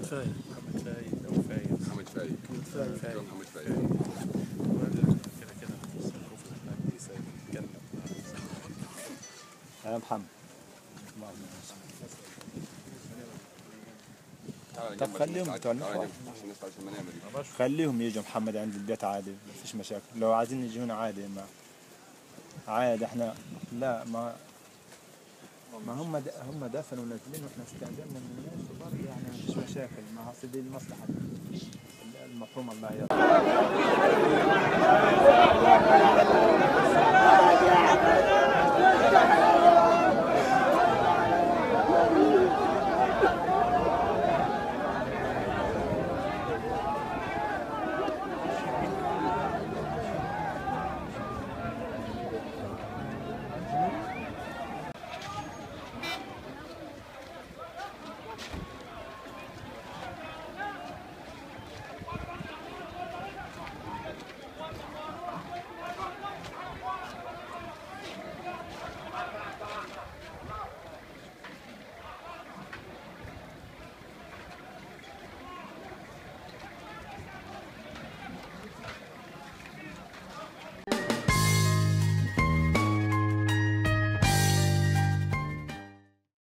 محمد فايد محمد فايد او فايد محمد فايد فايد فايد محمد فايد كده كده الظروف الاخلاقيه سيتكلم يا محمد تعال طب جنب خليهم عشان بتوع نسمع- النخوة. عشان نسمع عشان ما نعمل خليهم يجوا محمد عند البيت عادي ما فيش مشاكل لو عايزين يجوا هنا عادي ما عادي احنا لا ما ما هم د... هم دفنوا ونازلين واحنا استأذنا من الناس وبرضه يعني ما فيش مشاكل ما هو دي المصلحة المرحوم الله يرحمه